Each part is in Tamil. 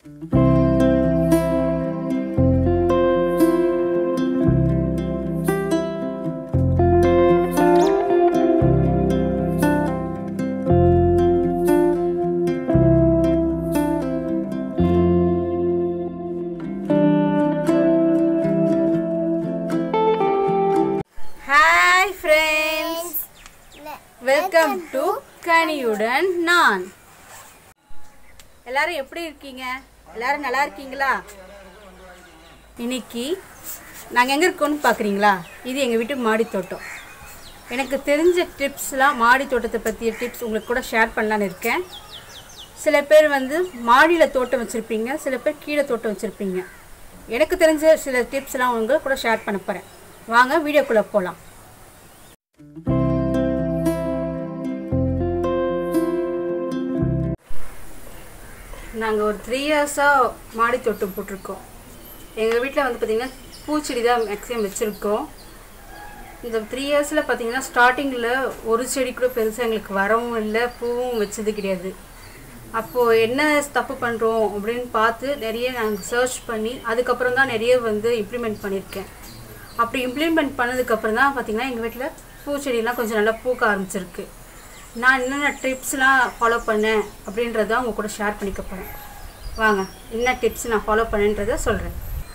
ஹாய் ஃப்ரெண்ட்ஸ் வெல்கம் டு கனியுடன் நான் எல்லாரும் எப்படி இருக்கீங்க எல்லாரும் நல்லா இருக்கீங்களா இன்னைக்கு நாங்கள் எங்கே இருக்கோம்னு பார்க்குறீங்களா இது எங்கள் வீட்டு மாடி தோட்டம் எனக்கு தெரிஞ்ச டிப்ஸ்லாம் மாடி தோட்டத்தை பற்றிய டிப்ஸ் உங்களுக்கு கூட ஷேர் பண்ணலான்னு இருக்கேன் சில பேர் வந்து மாடியில் தோட்டம் வச்சுருப்பீங்க சில பேர் கீழே தோட்டம் வச்சுருப்பீங்க எனக்கு தெரிஞ்ச சில டிப்ஸ்லாம் உங்களுக்கு கூட ஷேர் பண்ண போகிறேன் வாங்க வீடியோக்குள்ளே போகலாம் நாங்கள் ஒரு த்ரீ இயர்ஸாக மாடி தோட்டம் போட்டிருக்கோம் எங்கள் வீட்டில் வந்து பார்த்திங்கன்னா பூச்செடி தான் மேக்ஸிமம் வச்சுருக்கோம் இந்த த்ரீ இயர்ஸில் பார்த்தீங்கன்னா ஸ்டார்டிங்கில் ஒரு செடி கூட பெருசாக எங்களுக்கு வரவும் இல்லை பூவும் வச்சது கிடையாது அப்போது என்ன தப்பு பண்ணுறோம் அப்படின்னு பார்த்து நிறைய நாங்கள் சர்ச் பண்ணி அதுக்கப்புறம் தான் நிறைய வந்து இம்ப்ளிமெண்ட் பண்ணியிருக்கேன் அப்படி இம்ப்ளிமெண்ட் பண்ணதுக்கப்புறம் தான் பார்த்தீங்கன்னா எங்கள் வீட்டில் பூச்செடிலாம் கொஞ்சம் நல்லா பூக்க ஆரம்பிச்சிருக்கு நான் என்னென்ன டிப்ஸ்லாம் ஃபாலோ பண்ணேன் அப்படின்றத உங்க கூட ஷேர் பண்ணிக்க போகிறேன் வாங்க என்ன டிப்ஸ் நான் ஃபாலோ பண்ணேன்றதை சொல்கிறேன்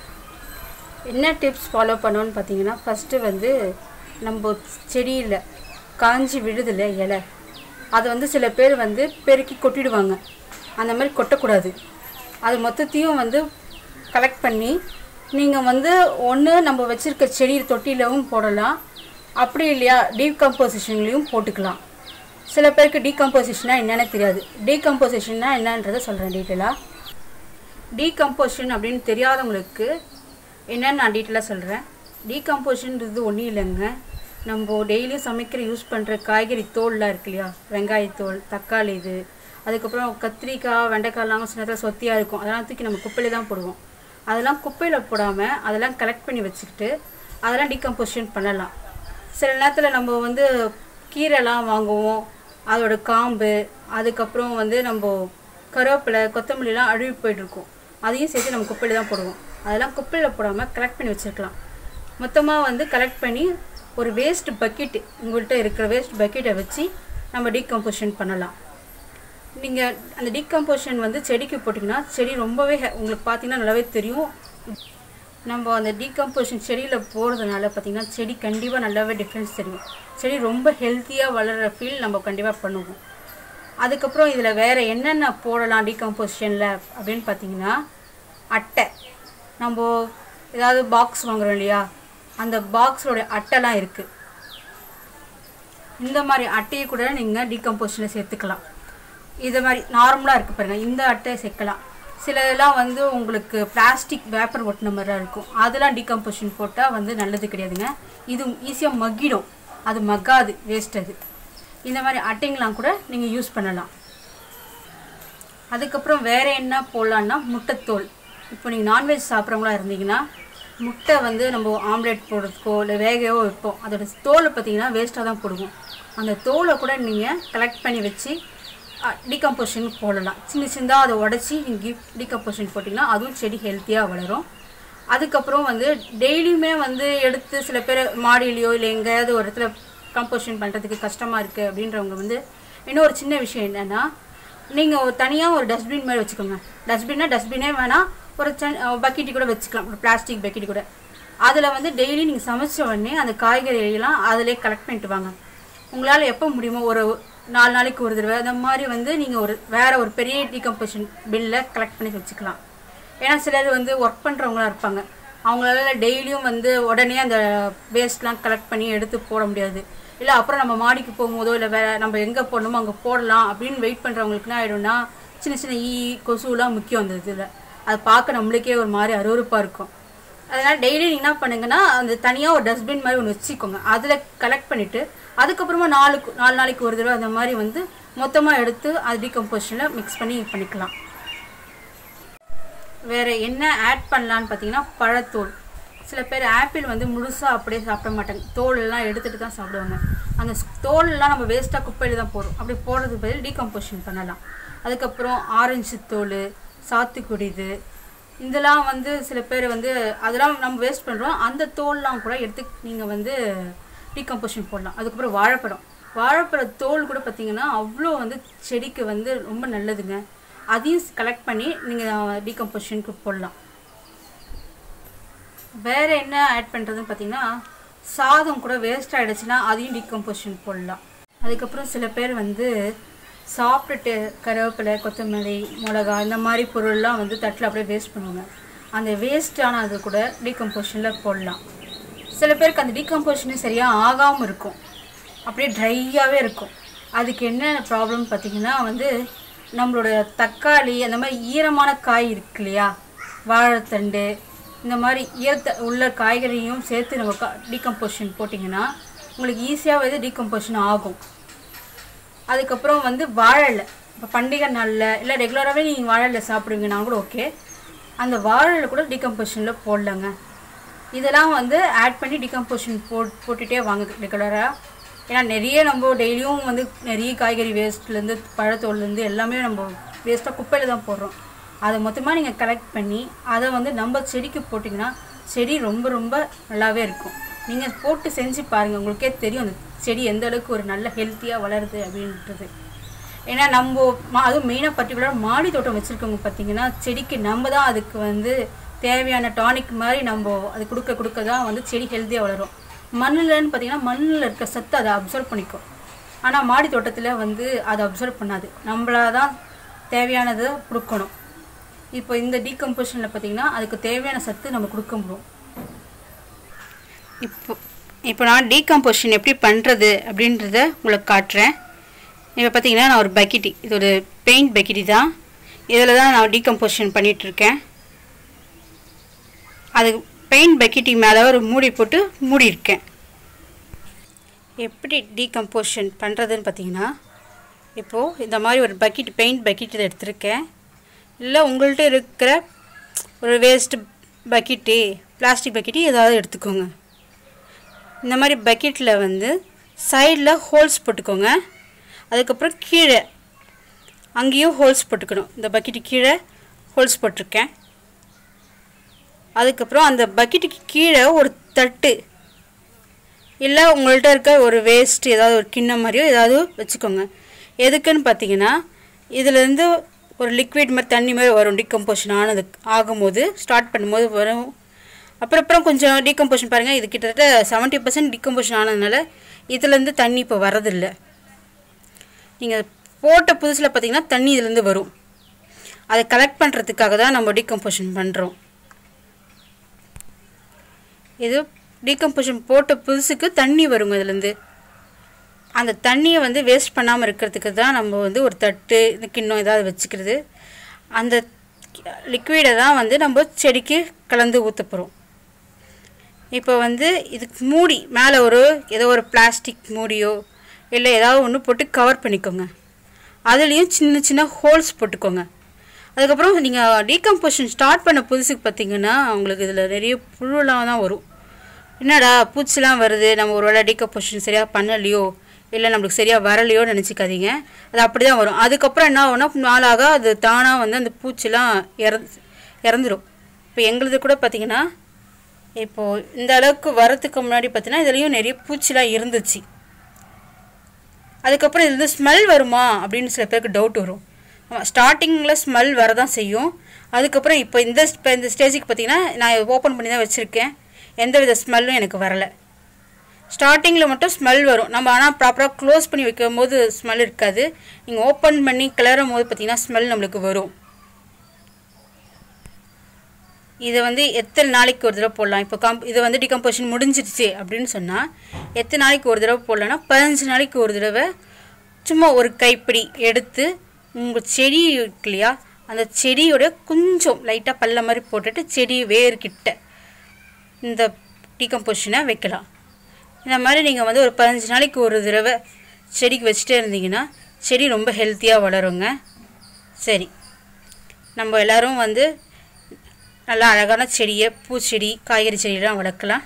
என்ன டிப்ஸ் ஃபாலோ பண்ணோன்னு பார்த்தீங்கன்னா ஃபஸ்ட்டு வந்து நம்ம செடியில் காஞ்சி விழுதுல இலை அதை வந்து சில பேர் வந்து பெருக்கி கொட்டிடுவாங்க அந்த மாதிரி கொட்டக்கூடாது அது மொத்தத்தையும் வந்து கலெக்ட் பண்ணி நீங்கள் வந்து ஒன்று நம்ம வச்சுருக்க செடி தொட்டியிலவும் போடலாம் அப்படி இல்லையா டீகம்போசிஷன்லேயும் போட்டுக்கலாம் சில பேருக்கு டீகம்போசிஷனா என்னன்னு தெரியாது டீகம்போசிஷன்னா என்னன்றதை சொல்கிறேன் டீட்டெயிலாக டீகம்போசிஷன் அப்படின்னு தெரியாதவங்களுக்கு என்னன்னு நான் டீட்டெயிலாக சொல்கிறேன் டீகம்போசிஷன்றது ஒன்றும் இல்லைங்க நம்ம டெய்லியும் சமைக்கிற யூஸ் பண்ணுற காய்கறி தோல்லாம் இருக்கு இல்லையா வெங்காயத்தோல் தக்காளி இது அதுக்கப்புறம் கத்திரிக்காய் வெண்டைக்காய்லாம் சில நேரத்தில் சொத்தியாக இருக்கும் அதெல்லாம் தூக்கி நம்ம குப்பையில் தான் போடுவோம் அதெல்லாம் குப்பையில் போடாமல் அதெல்லாம் கலெக்ட் பண்ணி வச்சுக்கிட்டு அதெல்லாம் டீகம்போசிஷன் பண்ணலாம் சில நேரத்தில் நம்ம வந்து கீரைலாம் வாங்குவோம் அதோட காம்பு அதுக்கப்புறம் வந்து நம்ம கருவேப்பிலை கொத்தமல்லிலாம் அழுகி போயிட்டுருக்கும் அதையும் சேர்த்து நம்ம குப்பையில் தான் போடுவோம் அதெல்லாம் குப்பையில் போடாமல் கலெக்ட் பண்ணி வச்சுருக்கலாம் மொத்தமாக வந்து கலெக்ட் பண்ணி ஒரு வேஸ்ட் பக்கெட் உங்கள்கிட்ட இருக்கிற வேஸ்ட் பக்கெட்டை வச்சு நம்ம டீகம்போசிஷன் பண்ணலாம் நீங்கள் அந்த டீகம்போசிஷன் வந்து செடிக்கு போட்டிங்கன்னா செடி ரொம்பவே ஹெ- உங்களுக்கு பார்த்தீங்கன்னா நல்லாவே தெரியும் நம்ம அந்த டீகம்போசிஷன் செடியில் போகிறதுனால பார்த்தீங்கன்னா செடி கண்டிப்பாக நல்லாவே டிஃப்ரென்ஸ் தெரியும் செடி ரொம்ப ஹெல்த்தியாக வளர்கிற ஃபீல் நம்ம கண்டிப்பாக பண்ணுவோம் அதுக்கப்புறம் இதில் வேறு என்னென்ன போடலாம் டீகம்போசிஷனில் அப்படின்னு பார்த்தீங்கன்னா அட்டை நம்ம ஏதாவது பாக்ஸ் வாங்குறோம் இல்லையா அந்த பாக்ஸோட அட்டைலாம் இருக்குது இந்த மாதிரி அட்டையை கூட நீங்கள் டீகம்போசிஷனில் சேர்த்துக்கலாம் இது மாதிரி நார்மலாக இருக்குது பாருங்கள் இந்த அட்டையை சேர்க்கலாம் சில இதெல்லாம் வந்து உங்களுக்கு பிளாஸ்டிக் பேப்பர் ஒட்டின மாதிரி இருக்கும் அதெல்லாம் டீகம்போசிஷன் போட்டால் வந்து நல்லது கிடையாதுங்க இது ஈஸியாக மக்கிடும் அது மக்காது வேஸ்ட் அது இந்த மாதிரி அட்டைங்களாம் கூட நீங்கள் யூஸ் பண்ணலாம் அதுக்கப்புறம் வேறு என்ன போடலான்னா முட்டைத்தோல் இப்போ நீங்கள் நான்வெஜ் சாப்பிட்றவங்களா இருந்தீங்கன்னா முட்டை வந்து நம்ம ஆம்லேட் போடுறதுக்கோ இல்லை வேகவோ வைப்போம் அதோட தோலை பார்த்தீங்கன்னா வேஸ்ட்டாக தான் போடுவோம் அந்த தோலை கூட நீங்கள் கலெக்ட் பண்ணி வச்சு டீகம்போசிஷன் போடலாம் சின்ன சின்னதாக அதை உடச்சி நீங்கள் டீகம்போசிஷன் போட்டிங்கன்னா அதுவும் செடி ஹெல்த்தியாக வளரும் அதுக்கப்புறம் வந்து டெய்லியுமே வந்து எடுத்து சில பேர் மாடியிலையோ இல்லை எங்கேயாவது ஒரு இடத்துல கம்போசிஷன் பண்ணுறதுக்கு கஷ்டமாக இருக்குது அப்படின்றவங்க வந்து இன்னொரு சின்ன விஷயம் என்னென்னா நீங்கள் தனியாக ஒரு டஸ்ட்பின் மாதிரி வச்சுக்கோங்க டஸ்ட்பின்னா டஸ்ட்பினே வேணாம் ஒரு பக்கெட்டி கூட வச்சுக்கலாம் ஒரு பிளாஸ்டிக் பக்கெட்டி கூட அதில் வந்து டெய்லி நீங்கள் சமைச்ச உடனே அந்த காய்கறியெல்லாம் அதிலே கலெக்ட் பண்ணிட்டு வாங்க உங்களால் எப்போ முடியுமோ ஒரு நாலு நாளைக்கு ஒரு தடவை அந்த மாதிரி வந்து நீங்கள் ஒரு வேறு ஒரு பெரிய டீகம்போசிஷன் பில்லை கலெக்ட் பண்ணி வச்சுக்கலாம் ஏன்னா சிலர் வந்து ஒர்க் பண்ணுறவங்களா இருப்பாங்க அவங்களால டெய்லியும் வந்து உடனே அந்த வேஸ்ட்லாம் கலெக்ட் பண்ணி எடுத்து போட முடியாது இல்லை அப்புறம் நம்ம மாடிக்கு போகும்போதோ இல்லை வேற நம்ம எங்கே போடணுமோ அங்கே போடலாம் அப்படின்னு வெயிட் பண்ணுறவங்களுக்கு என்ன ஆகிடும்னா சின்ன சின்ன ஈ கொசுலாம் முக்கியம் அந்த இதில் அது பார்க்க நம்மளுக்கே ஒரு மாதிரி அருவருப்பாக இருக்கும் அதனால் டெய்லி நீங்கள் என்ன பண்ணுங்கன்னா அந்த தனியாக ஒரு டஸ்ட்பின் மாதிரி ஒன்று வச்சுக்கோங்க அதில் கலெக்ட் பண்ணிவிட்டு அதுக்கப்புறமா நாலு நாலு நாளைக்கு ஒரு தடவை அந்த மாதிரி வந்து மொத்தமாக எடுத்து அது டீகம்போசிஷனில் மிக்ஸ் பண்ணி பண்ணிக்கலாம் வேறு என்ன ஆட் பண்ணலான்னு பார்த்தீங்கன்னா பழத்தோல் சில பேர் ஆப்பிள் வந்து முழுசாக அப்படியே சாப்பிட மாட்டாங்க தோல் எல்லாம் எடுத்துட்டு தான் சாப்பிடுவாங்க அந்த ஸ்- தோல் எல்லாம் நம்ம வேஸ்ட்டாக குப்பையில் தான் போடுறோம் அப்படி போடுறதுக்கு பதில் டீகம்போசிஷன் பண்ணலாம் அதுக்கப்புறம் ஆரஞ்சு தோல் சாத்துக்குடி இது இதெல்லாம் வந்து சில பேர் வந்து அதெல்லாம் நம்ம வேஸ்ட் பண்ணுறோம் அந்த தோல்லாம் கூட எடுத்து நீங்கள் வந்து டீகம்போஷன் போடலாம் அதுக்கப்புறம் வாழைப்பழம் வாழைப்பழ தோல் கூட பார்த்தீங்கன்னா அவ்வளோ வந்து செடிக்கு வந்து ரொம்ப நல்லதுங்க அதையும் கலெக்ட் பண்ணி நீங்கள் டீகம்போஷனுக்கு போடலாம் வேறு என்ன ஆட் பண்ணுறதுன்னு பார்த்தீங்கன்னா சாதம் கூட வேஸ்ட் ஆகிடுச்சுன்னா அதையும் டீகம்போஷன் போடலாம் அதுக்கப்புறம் சில பேர் வந்து சாப்பிட்டுட்டு கருவேப்பிலை கொத்தமல்லி மிளகா இந்த மாதிரி பொருள்லாம் வந்து தட்டில் அப்படியே வேஸ்ட் பண்ணுவாங்க அந்த வேஸ்டான அது கூட டீகம்போஷனில் போடலாம் சில பேருக்கு அந்த டீகம்போஷனே சரியாக ஆகாமல் இருக்கும் அப்படியே ட்ரையாகவே இருக்கும் அதுக்கு என்ன ப்ராப்ளம் பார்த்தீங்கன்னா வந்து நம்மளோட தக்காளி அந்த மாதிரி ஈரமான காய் இருக்கு இல்லையா வாழைத்தண்டு இந்த மாதிரி ஈரத்த உள்ள காய்கறியும் சேர்த்து நம்ம டீகம்போஷன் போட்டிங்கன்னா உங்களுக்கு ஈஸியாக வந்து டீகம்போஷன் ஆகும் அதுக்கப்புறம் வந்து வாழலை இப்போ பண்டிகை நாளில் இல்லை ரெகுலராகவே நீங்கள் வாழலை சாப்பிடுவீங்கன்னா கூட ஓகே அந்த வாழலை கூட டீகம்போஷனில் போடலாங்க இதெல்லாம் வந்து ஆட் பண்ணி டீகம்போஷன் போட் போட்டுகிட்டே வாங்க ரெகுலராக ஏன்னா நிறைய நம்ம டெய்லியும் வந்து நிறைய காய்கறி வேஸ்ட்லேருந்து பழத்தோல்லேருந்து எல்லாமே நம்ம வேஸ்ட்டாக குப்பையில் தான் போடுறோம் அதை மொத்தமாக நீங்கள் கலெக்ட் பண்ணி அதை வந்து நம்ம செடிக்கு போட்டிங்கன்னா செடி ரொம்ப ரொம்ப நல்லாவே இருக்கும் நீங்கள் போட்டு செஞ்சு பாருங்கள் உங்களுக்கே தெரியும் அந்த செடி எந்த அளவுக்கு ஒரு நல்ல ஹெல்த்தியாக வளருது அப்படின்றது ஏன்னா நம்ம மா- அதுவும் மெயினாக பர்டிகுலராக மாடி தோட்டம் வச்சுருக்கவங்க பார்த்தீங்கன்னா செடிக்கு நம்ம தான் அதுக்கு வந்து தேவையான டானிக் மாதிரி நம்ம அது கொடுக்க கொடுக்க தான் வந்து செடி ஹெல்த்தியாக வளரும் மண்ணில்னு பார்த்தீங்கன்னா மண்ணில் இருக்க சத்து அதை அப்சர்வ் பண்ணிக்கும் ஆனால் மாடி தோட்டத்தில் வந்து அதை அப்சர்வ் பண்ணாது நம்மளா தான் தேவையானதை கொடுக்கணும் இப்போ இந்த டீகம்போஷனில் பார்த்தீங்கன்னா அதுக்கு தேவையான சத்து நம்ம கொடுக்க முடியும் இப்போ இப்போ நான் டீகம்போஷன் எப்படி பண்ணுறது அப்படின்றத உங்களுக்கு காட்டுறேன் இப்போ பார்த்தீங்கன்னா நான் ஒரு பக்கெட்டி இது ஒரு பெயிண்ட் பக்கெட்டி தான் இதில் தான் நான் டீகம்போஷன் பண்ணிகிட்ருக்கேன் அது பெயிண்ட் பக்கெட்டி மேலே ஒரு மூடி போட்டு மூடியிருக்கேன் எப்படி டீகம்போஷன் பண்ணுறதுன்னு பார்த்தீங்கன்னா இப்போது இந்த மாதிரி ஒரு பக்கெட் பெயிண்ட் பக்கெட் இதை எடுத்திருக்கேன் இல்லை உங்கள்கிட்ட இருக்கிற ஒரு வேஸ்ட் பக்கெட்டு பிளாஸ்டிக் பக்கெட்டு ஏதாவது எடுத்துக்கோங்க இந்த மாதிரி பக்கெட்டில் வந்து சைடில் ஹோல்ஸ் போட்டுக்கோங்க அதுக்கப்புறம் கீழே அங்கேயும் ஹோல்ஸ் போட்டுக்கணும் இந்த பக்கெட்டு கீழே ஹோல்ஸ் போட்டிருக்கேன் அதுக்கப்புறம் அந்த பக்கெட்டுக்கு கீழே ஒரு தட்டு இல்லை உங்கள்கிட்ட இருக்க ஒரு வேஸ்ட் ஏதாவது ஒரு கிண்ணம் மாதிரியோ ஏதாவது வச்சுக்கோங்க எதுக்குன்னு பார்த்தீங்கன்னா இதுலேருந்து ஒரு லிக்விட் மாதிரி தண்ணி மாதிரி வரும் டிகம்போஷன் ஆனது ஆகும்போது ஸ்டார்ட் பண்ணும்போது வரும் அப்புறம் அப்புறம் கொஞ்சம் டீகம்போஷன் பாருங்கள் இது கிட்டத்தட்ட செவன்ட்டி பர்சன்ட் டிகம்போஷன் ஆனதுனால இதுலேருந்து தண்ணி இப்போ வரதில்லை நீங்கள் போட்ட புதுசில் பார்த்தீங்கன்னா தண்ணி இதுலேருந்து வரும் அதை கலெக்ட் பண்ணுறதுக்காக தான் நம்ம டீகம்போஷன் பண்ணுறோம் இது டீகம்போஷன் போட்ட புதுசுக்கு தண்ணி வருங்க இதுலேருந்து அந்த தண்ணியை வந்து வேஸ்ட் பண்ணாமல் இருக்கிறதுக்கு தான் நம்ம வந்து ஒரு தட்டு இந்த கிண்ணம் ஏதாவது வச்சுக்கிறது அந்த லிக்விடை தான் வந்து நம்ம செடிக்கு கலந்து ஊற்ற போகிறோம் இப்போ வந்து இதுக்கு மூடி மேலே ஒரு ஏதோ ஒரு பிளாஸ்டிக் மூடியோ இல்லை ஏதாவது ஒன்று போட்டு கவர் பண்ணிக்கோங்க அதுலேயும் சின்ன சின்ன ஹோல்ஸ் போட்டுக்கோங்க அதுக்கப்புறம் நீங்கள் டீகம்போஷன் ஸ்டார்ட் பண்ண புதுசுக்கு பார்த்தீங்கன்னா உங்களுக்கு இதில் நிறைய புழுலாம் தான் வரும் என்னடா பூச்சிலாம் வருது நம்ம ஒரு வேளை டீகம்போஷன் சரியாக பண்ணலையோ இல்லை நம்மளுக்கு சரியாக வரலையோ நினச்சிக்காதீங்க அது அப்படி தான் வரும் அதுக்கப்புறம் என்ன ஆகும்னா நாளாக அது தானாக வந்து அந்த பூச்சிலாம் இறந்து இறந்துடும் இப்போ எங்களுது கூட பார்த்தீங்கன்னா இப்போது இந்த அளவுக்கு வரத்துக்கு முன்னாடி பார்த்தீங்கன்னா இதுலேயும் நிறைய பூச்சிலாம் இருந்துச்சு அதுக்கப்புறம் இது வந்து ஸ்மெல் வருமா அப்படின்னு சில பேருக்கு டவுட் வரும் ஸ்டார்டிங்கில் ஸ்மெல் வரதான் செய்யும் அதுக்கப்புறம் இப்போ இந்த இப்போ இந்த ஸ்டேஜுக்கு பார்த்தீங்கன்னா நான் ஓப்பன் பண்ணி தான் வச்சுருக்கேன் எந்த வித ஸ்மெல்லும் எனக்கு வரலை ஸ்டார்டிங்கில் மட்டும் ஸ்மெல் வரும் நம்ம ஆனால் ப்ராப்பராக க்ளோஸ் பண்ணி வைக்கும் போது ஸ்மெல் இருக்காது நீங்கள் ஓப்பன் பண்ணி கிளறும் போது பார்த்தீங்கன்னா ஸ்மெல் நம்மளுக்கு வரும் இதை வந்து எத்தனை நாளைக்கு ஒரு தடவை போடலாம் இப்போ கம் இது வந்து டிகம்போஷன் முடிஞ்சிருச்சு அப்படின்னு சொன்னால் எத்தனை நாளைக்கு ஒரு தடவை போடலாம்னா பதினஞ்சு நாளைக்கு ஒரு தடவை சும்மா ஒரு கைப்பிடி எடுத்து உங்கள் செடி இருக்கு இல்லையா அந்த செடியோட கொஞ்சம் லைட்டாக பல்ல மாதிரி போட்டுட்டு செடி வேர்கிட்ட இந்த டீகம்போஷனை வைக்கலாம் இந்த மாதிரி நீங்கள் வந்து ஒரு பதினஞ்சு நாளைக்கு ஒரு தடவை செடிக்கு வச்சுட்டே இருந்தீங்கன்னா செடி ரொம்ப ஹெல்த்தியாக வளருங்க சரி நம்ம எல்லாரும் வந்து நல்லா அழகான செடியை பூச்செடி காய்கறி செடியெல்லாம் வளர்க்கலாம்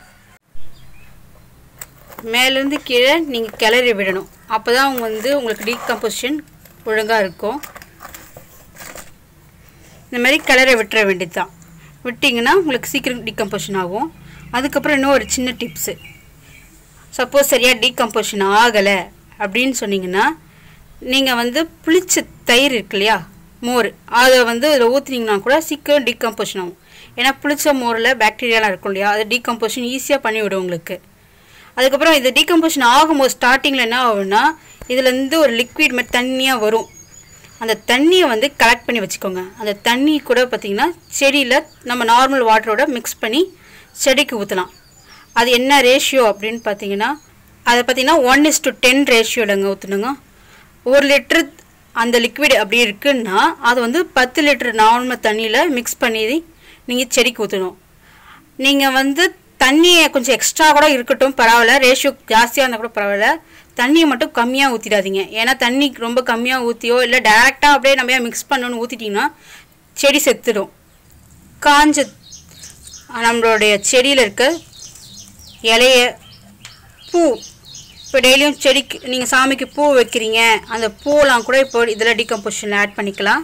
மேலேருந்து கீழே நீங்கள் கிளறி விடணும் அப்போ தான் வந்து உங்களுக்கு டீகம்போசிஷன் ஒழுங்காக இருக்கும் இந்த மாதிரி கிளற விட்டுற வேண்டியது தான் விட்டிங்கன்னா உங்களுக்கு சீக்கிரம் டீகம்போஷன் ஆகும் அதுக்கப்புறம் இன்னும் ஒரு சின்ன டிப்ஸு சப்போஸ் சரியாக டீகம்போஷன் ஆகலை அப்படின்னு சொன்னீங்கன்னா நீங்கள் வந்து புளிச்ச தயிர் இருக்கு இல்லையா மோர் அதை வந்து அதில் ஊற்றுனீங்கன்னா கூட சீக்கிரம் டீகம்போஷன் ஆகும் ஏன்னா புளிச்ச மோரில் பாக்டீரியாலாம் இருக்கும் இல்லையா அது டீகம்போஷன் ஈஸியாக பண்ணிவிடும் உங்களுக்கு அதுக்கப்புறம் இது டீகம்போஷன் ஆகும்போது ஸ்டார்டிங்கில் என்ன ஆகும்னா இதுலேருந்து ஒரு லிக்விட் மாதிரி தண்ணியாக வரும் அந்த தண்ணியை வந்து கலெக்ட் பண்ணி வச்சுக்கோங்க அந்த தண்ணி கூட பார்த்திங்கன்னா செடியில் நம்ம நார்மல் வாட்டரோட மிக்ஸ் பண்ணி செடிக்கு ஊற்றலாம் அது என்ன ரேஷியோ அப்படின்னு பார்த்தீங்கன்னா அதை பார்த்தீங்கன்னா ஒன் இஸ் டு டென் ரேஷியோலங்க ஊற்றணுங்க ஒரு லிட்ரு அந்த லிக்விட் அப்படி இருக்குன்னா அது வந்து பத்து லிட்டர் நார்மல் தண்ணியில் மிக்ஸ் பண்ணி நீங்கள் செடிக்கு ஊற்றணும் நீங்கள் வந்து தண்ணியை கொஞ்சம் எக்ஸ்ட்ரா கூட இருக்கட்டும் பரவாயில்ல ரேஷியோ ஜாஸ்தியாக இருந்தால் கூட பரவாயில்ல தண்ணியை மட்டும் கம்மியாக ஊற்றிடாதீங்க ஏன்னா தண்ணி ரொம்ப கம்மியாக ஊற்றியோ இல்லை டேரெக்டாக அப்படியே நம்ம மிக்ஸ் பண்ணணும்னு ஊற்றிட்டிங்கன்னா செடி செத்துடும் காஞ்ச நம்மளுடைய செடியில் இருக்க இலைய பூ இப்போ டெய்லியும் செடிக்கு நீங்கள் சாமிக்கு பூ வைக்கிறீங்க அந்த பூவெல்லாம் கூட இப்போ இதில் டீகம்போஷனில் ஆட் பண்ணிக்கலாம்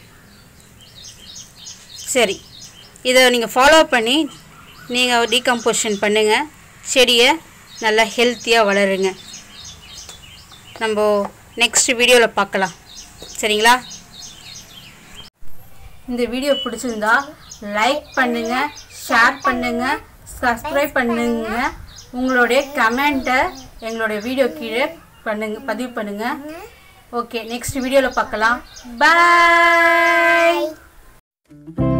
சரி இதை நீங்கள் ஃபாலோ பண்ணி நீங்கள் டீகம்போஷன் பண்ணுங்கள் செடியை நல்லா ஹெல்த்தியாக வளருங்க நம்ம நெக்ஸ்ட் வீடியோவில் பார்க்கலாம் சரிங்களா இந்த வீடியோ பிடிச்சிருந்தா லைக் பண்ணுங்க ஷேர் பண்ணுங்க சப்ஸ்கிரைப் பண்ணுங்க உங்களுடைய கமெண்ட்டை எங்களுடைய வீடியோ கீழே பண்ணுங்க பதிவு பண்ணுங்க ஓகே நெக்ஸ்ட் வீடியோவில் பார்க்கலாம் பாய்